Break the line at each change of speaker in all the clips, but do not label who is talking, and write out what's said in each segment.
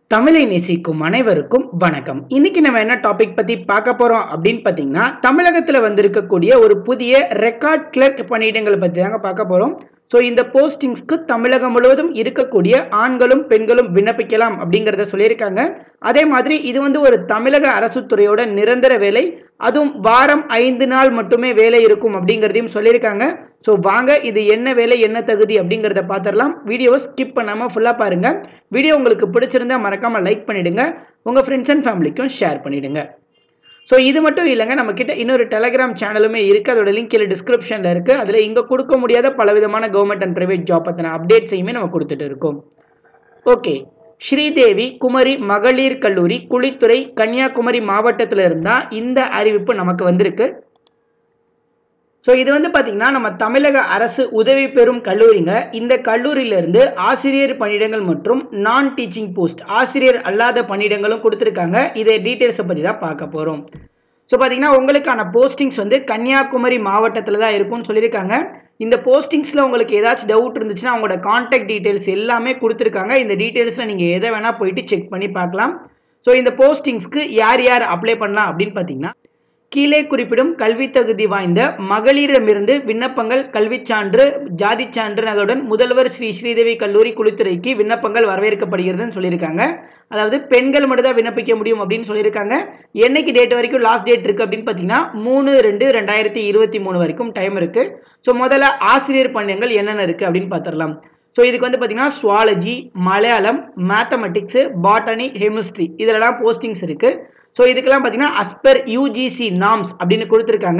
தமிழை நேசிக்கும் அனைவருக்கும் வணக்கம் இன்னைக்கு நம்ம என்ன டாபிக் பத்தி பார்க்க போறோம் அப்படின்னு பாத்தீங்கன்னா தமிழகத்துல வந்திருக்கக்கூடிய ஒரு புதிய ரெக்கார்ட் கிளர்க் பணியிடங்களை பத்தி தாங்க பார்க்க போறோம் ஸோ இந்த போஸ்டிங்ஸ்க்கு தமிழகம் முழுவதும் இருக்கக்கூடிய ஆண்களும் பெண்களும் விண்ணப்பிக்கலாம் அப்படிங்கிறத சொல்லியிருக்காங்க அதே மாதிரி இது வந்து ஒரு தமிழக அரசு துறையோட நிரந்தர வேலை அதுவும் வாரம் ஐந்து நாள் மட்டுமே வேலை இருக்கும் அப்படிங்கிறதையும் சொல்லியிருக்காங்க ஸோ வாங்க இது என்ன வேலை என்ன தகுதி அப்படிங்கிறத பார்த்துடலாம் வீடியோவை ஸ்கிப் பண்ணாமல் ஃபுல்லாக பாருங்க வீடியோ உங்களுக்கு பிடிச்சிருந்தா மறக்காமல் லைக் பண்ணிடுங்க உங்கள் ஃப்ரெண்ட்ஸ் அண்ட் ஃபேமிலிக்கும் ஷேர் பண்ணிடுங்க ஸோ இது மட்டும் இல்லைங்க நம்ம கிட்ட இன்னொரு டெலகிராம் சேனலுமே இருக்குது அதோட லிங்க் கீழே டிஸ்கிரிப்ஷனில் இருக்குது அதில் இங்கே கொடுக்க முடியாத பலவிதமான கவர்மெண்ட் அண்ட் ப்ரைவேட் ஜாப் பற்றின அப்டேட்ஸையுமே நம்ம கொடுத்துட்டு இருக்கோம் ஓகே ஸ்ரீதேவி குமரி மகளிர் கல்லூரி குளித்துறை கன்னியாகுமரி மாவட்டத்தில் இருந்தால் இந்த அறிவிப்பு நமக்கு வந்திருக்கு ஸோ இது வந்து பார்த்தீங்கன்னா நம்ம தமிழக அரசு உதவி பெறும் கல்லூரிங்க இந்த கல்லூரியிலிருந்து ஆசிரியர் பணியிடங்கள் மற்றும் நான் டீச்சிங் போஸ்ட் ஆசிரியர் அல்லாத பணியிடங்களும் கொடுத்துருக்காங்க இதை டீட்டெயில்ஸை பற்றி தான் பார்க்க போகிறோம் ஸோ பார்த்தீங்கன்னா உங்களுக்கான போஸ்டிங்ஸ் வந்து கன்னியாகுமரி மாவட்டத்தில் தான் இருக்கும்னு சொல்லியிருக்காங்க இந்த போஸ்டிங்ஸில் உங்களுக்கு ஏதாச்சும் டவுட் இருந்துச்சுன்னா அவங்களோட காண்டாக்ட் டீட்டெயில்ஸ் எல்லாமே கொடுத்துருக்காங்க இந்த டீட்டெயில்ஸில் நீங்கள் எதை வேணால் போயிட்டு செக் பண்ணி பார்க்கலாம் ஸோ இந்த போஸ்டிங்ஸ்க்கு யார் யார் அப்ளை பண்ணலாம் அப்படின்னு பார்த்தீங்கன்னா கீழே குறிப்பிடும் கல்வி தகுதி வாய்ந்த மகளிரிடமிருந்து விண்ணப்பங்கள் கல்விச் சான்று ஜாதி சான்று நகருடன் முதல்வர் ஸ்ரீ ஸ்ரீதேவி கல்லூரி குளித்துறைக்கு விண்ணப்பங்கள் வரவேற்கப்படுகிறதுன்னு சொல்லியிருக்காங்க அதாவது பெண்கள் மட்டும் தான் விண்ணப்பிக்க முடியும் அப்படின்னு சொல்லியிருக்காங்க என்னைக்கு டேட் வரைக்கும் லாஸ்ட் டேட் இருக்குது அப்படின்னு பார்த்தீங்கன்னா மூணு ரெண்டு ரெண்டாயிரத்தி இருபத்தி மூணு வரைக்கும் டைம் இருக்குது ஸோ முதல்ல ஆசிரியர் பணியங்கள் என்னென்ன இருக்குது அப்படின்னு பார்த்துடலாம் ஸோ இதுக்கு வந்து பார்த்தீங்கன்னா zoology Malayalam mathematics botany chemistry இதிலலாம் போஸ்டிங்ஸ் இருக்குது ஸோ இதுக்கெல்லாம் பார்த்தீங்கன்னா அஸ்பர் யூஜிசி நாம்ஸ் அப்படின்னு கொடுத்துருக்காங்க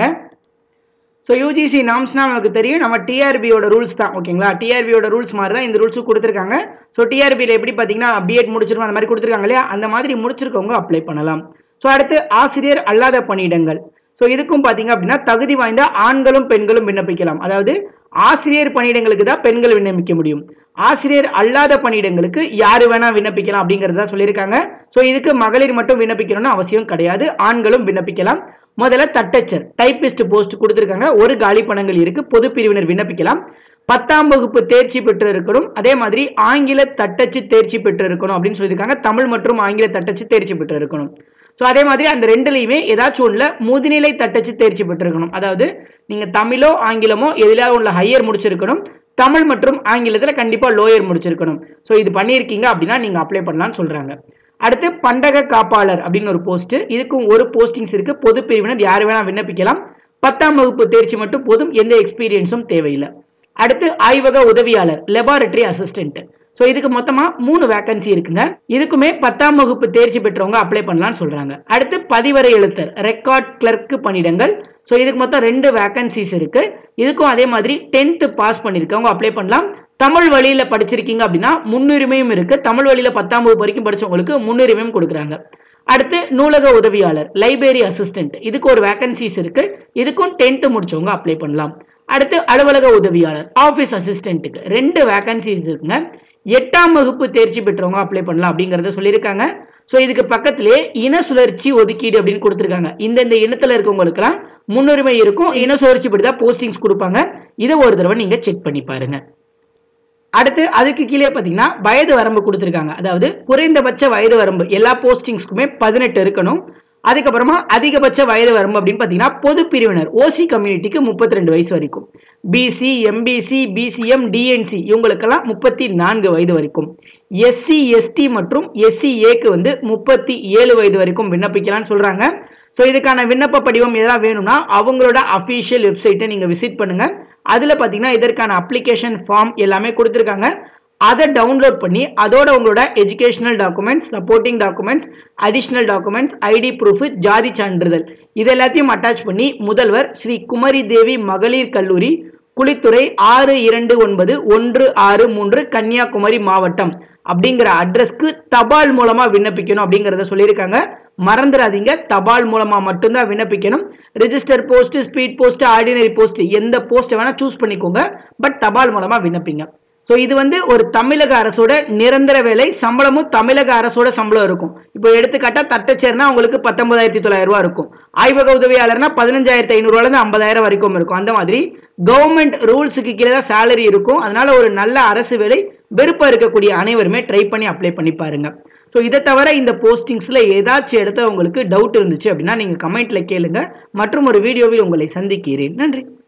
ஸோ யூஜிசி நாம்ஸ்னால் நமக்கு தெரியும் நம்ம டிஆர்பியோட ரூல்ஸ் தான் ஓகேங்களா டிஆர்பியோட ரூல்ஸ் மாதிரி தான் இந்த ரூல்ஸும் கொடுத்துருக்காங்க ஸோ டிஆர்பியில் எப்படி பார்த்தீங்கன்னா பிஎட் முடிச்சிருக்கோம் அந்த மாதிரி கொடுத்துருக்காங்க இல்லையா அந்த மாதிரி முடிச்சிருக்கவங்க அப்ளை பண்ணலாம் ஸோ அடுத்து ஆசிரியர் அல்லாத பணியிடங்கள் ஸோ இதுக்கும் பார்த்தீங்க அப்படின்னா தகுதி வாய்ந்த ஆண்களும் பெண்களும் விண்ணப்பிக்கலாம் அதாவது ஆசிரியர் பணியிடங்களுக்கு தான் பெண்கள் விண்ணப்பிக்க முடியும் ஆசிரியர் அல்லாத பணியிடங்களுக்கு யார் வேணா விண்ணப்பிக்கலாம் அப்படிங்கிறத சொல்லியிருக்காங்க ஸோ இதுக்கு மகளிர் மட்டும் விண்ணப்பிக்கணும்னு அவசியம் கிடையாது ஆண்களும் விண்ணப்பிக்கலாம் முதல்ல தட்டச்சர் டைப்பிஸ்ட் போஸ்ட் கொடுத்துருக்காங்க ஒரு காலி பணங்கள் இருக்கு பொது பிரிவினர் விண்ணப்பிக்கலாம் பத்தாம் வகுப்பு தேர்ச்சி பெற்று இருக்கணும் அதே மாதிரி ஆங்கில தட்டச்சு தேர்ச்சி பெற்று இருக்கணும் அப்படின்னு சொல்லியிருக்காங்க தமிழ் மற்றும் ஆங்கில தட்டச்சு தேர்ச்சி பெற்று இருக்கணும் ஸோ அதே மாதிரி அந்த ரெண்டுலையுமே ஏதாச்சும் ஒன்றில் முதுநிலை தட்டச்சு தேர்ச்சி பெற்றிருக்கணும் அதாவது நீங்கள் தமிழோ ஆங்கிலமோ எதிலாவது ஒன்றில் ஹையர் முடிச்சிருக்கணும் தமிழ் மற்றும் ஆங்கிலத்தில் கண்டிப்பாக லோயர் முடிச்சிருக்கணும் ஸோ இது பண்ணியிருக்கீங்க அப்படின்னா நீங்கள் அப்ளை பண்ணலாம்னு சொல்கிறாங்க அடுத்து பண்டக காப்பாளர் அப்படின்னு ஒரு போஸ்ட் இதுக்கும் ஒரு போஸ்டிங்ஸ் இருக்கு பொது பிரிவினர் யார் வேணா விண்ணப்பிக்கலாம் பத்தாம் வகுப்பு தேர்ச்சி மட்டும் போதும் எந்த எக்ஸ்பீரியன்ஸும் தேவையில்லை அடுத்து ஆய்வக உதவியாளர் லெபார்டரி அசிஸ்டன்ட் ஸோ இதுக்கு மொத்தமாக மூணு வேகன்சி இருக்குங்க இதுக்குமே பத்தாம் வகுப்பு தேர்ச்சி பெற்றவங்க அப்ளை பண்ணலாம்னு சொல்றாங்க அடுத்து பதிவரை எழுத்தர் ரெக்கார்ட் கிளர்க் பணியிடங்கள் ஸோ இதுக்கு மொத்தம் ரெண்டு வேகன்சிஸ் இருக்கு இதுக்கும் அதே மாதிரி டென்த்து பாஸ் பண்ணியிருக்கவங்க அப்ளை பண்ணலாம் தமிழ் வழியில் படிச்சிருக்கீங்க அப்படின்னா முன்னுரிமையும் இருக்கு தமிழ் வழியில் பத்தாம் வகுப்பு வரைக்கும் படிச்சவங்களுக்கு முன்னுரிமையும் கொடுக்குறாங்க அடுத்து நூலக உதவியாளர் லைப்ரரி அசிஸ்டன்ட் இதுக்கு ஒரு வேகன்சிஸ் இருக்கு இதுக்கும் டென்த்து முடிச்சவங்க அப்ளை பண்ணலாம் அடுத்து அலுவலக உதவியாளர் ஆஃபீஸ் அசிஸ்டன்ட்டுக்கு ரெண்டு வேகன்சிஸ் இருக்குங்க எட்டாம் வகுப்பு தேர்ச்சி பெற்றவங்க அப்ளை பண்ணலாம் அப்படிங்கிறத சொல்லியிருக்காங்க ஸோ இதுக்கு பக்கத்திலே இன சுழற்சி ஒதுக்கீடு அப்படின்னு கொடுத்துருக்காங்க இந்தந்த இனத்தில் இருக்கவங்களுக்குலாம் முன்னுரிமை இருக்கும் இன சுழற்சி படி தான் போஸ்டிங்ஸ் கொடுப்பாங்க இதை ஒரு தடவை நீங்கள் செக் பண்ணி பாருங்க அடுத்து அதுக்கு கீழே பார்த்தீங்கன்னா வயது வரம்பு கொடுத்துருக்காங்க அதாவது குறைந்தபட்ச வயது வரம்பு எல்லா போஸ்டிங்ஸ்க்குமே பதினெட்டு இருக்கணும் அதுக்கப்புறமா அதிகபட்ச வயது வரம்பு அப்படின்னு பார்த்தீங்கன்னா பொது பிரிவினர் ஓசி கம்யூனிட்டிக்கு முப்பத்தி ரெண்டு வயசு வரைக்கும் பிசி எம்பிசி பிசிஎம் டிஎன்சி இவங்களுக்கெல்லாம் முப்பத்தி நான்கு வயது வரைக்கும் எஸ்சி எஸ்டி மற்றும் எஸ்சி ஏக்கு வந்து முப்பத்தி ஏழு வயது வரைக்கும் விண்ணப்பிக்கலாம்னு சொல்கிறாங்க ஸோ இதுக்கான விண்ணப்ப படிவம் எதெல்லாம் வேணும்னா அவங்களோட அஃபீஷியல் வெப்சைட்டை நீங்கள் விசிட் பண்ணுங்கள் அதில் பார்த்தீங்கன்னா இதற்கான அப்ளிகேஷன் ஃபார்ம் எல்லாமே கொடுத்துருக்காங்க அதை டவுன்லோட் பண்ணி அதோட உங்களோட educational documents supporting documents additional documents ID proof ஜாதி சான்றிதழ் இது எல்லாத்தையும் அட்டாச் பண்ணி முதல்வர் ஸ்ரீ குமரி தேவி மகளிர் கல்லூரி குளித்துறை ஆறு இரண்டு ஒன்பது ஒன்று ஆறு மூன்று கன்னியாகுமரி மாவட்டம் அப்படிங்கிற அட்ரஸ்க்கு தபால் மூலமா விண்ணப்பிக்கணும் அப்படிங்கிறத சொல்லியிருக்காங்க மறந்துடாதீங்க தபால் மூலமா மட்டும்தான் விண்ணப்பிக்கணும் register post speed post ordinary post எந்த போஸ்ட்டை வேணா சூஸ் பண்ணிக்கோங்க பட் தபால் மூலமா விண்ணப்பிங்க ஸோ இது வந்து ஒரு தமிழக அரசோட நிரந்தர வேலை சம்பளமும் தமிழக அரசோட சம்பளம் இருக்கும் இப்போ எடுத்துக்காட்டா தட்டச்சேர்னா உங்களுக்கு பத்தொன்பதாயிரத்தி தொள்ளாயிரம் ரூபா இருக்கும் ஆய்வக உதவியாளர்னா பதினஞ்சாயிரத்தி ஐநூறுரூவாலேருந்து ஐம்பதாயிரம் வரைக்கும் இருக்கும் அந்த மாதிரி கவர்மெண்ட் ரூல்ஸுக்கு கீழே தான் சேலரி இருக்கும் அதனால ஒரு நல்ல அரசு வேலை வெறுப்பாக இருக்கக்கூடிய அனைவருமே ட்ரை பண்ணி அப்ளை பண்ணி பாருங்க ஸோ இதை தவிர இந்த போஸ்டிங்ஸில் ஏதாச்சும் இடத்துல உங்களுக்கு டவுட் இருந்துச்சு அப்படின்னா நீங்கள் கமெண்ட்டில் கேளுங்க மற்றும் ஒரு வீடியோவில் உங்களை சந்திக்கிறேன் நன்றி